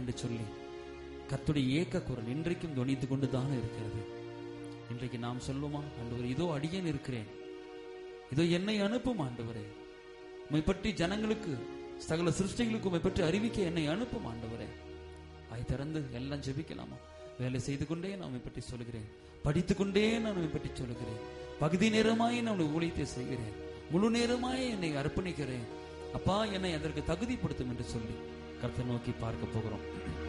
என்று சொல்லி கர்த்தருடைய ஏக்க குரல் இன்றைக்கும் துணித்து கொண்டுதான் இருக்கிறது இன்றைக்கு நாம் சொல்லுமா ஆண்டவர் இதோ அடியேன் இருக்கிறேன் இதோ என்னை அனுப்பும் ஆண்டவரே உம்மை பற்றி ஜனங்களுக்கு சகல சிருஷ்டிகளுக்கு உம்மை பற்றி அறிவிக்க என்னை அனுப்பும் ஆண்டவரே வாய் திறந்து எல்லாம் ஜெபிக்கலாமா வேலை செய்து கொண்டே நான் உம்மை பற்றி சொல்கிறேன் படித்துக் கொண்டே நான் உம்மை பற்றி சொல்கிறேன் பகுதி நேரமாய் நான் உம்முடைய ஊழியத்தை செய்கிறேன் முழு நேரமாய் என்னை அர்ப்பணிக்கிறேன் அப்பா என்னை அதற்கு தகுதிப்படுத்தும் என்று சொல்லி கர்த்தர் நோக்கி பார்க்க போகிறோம்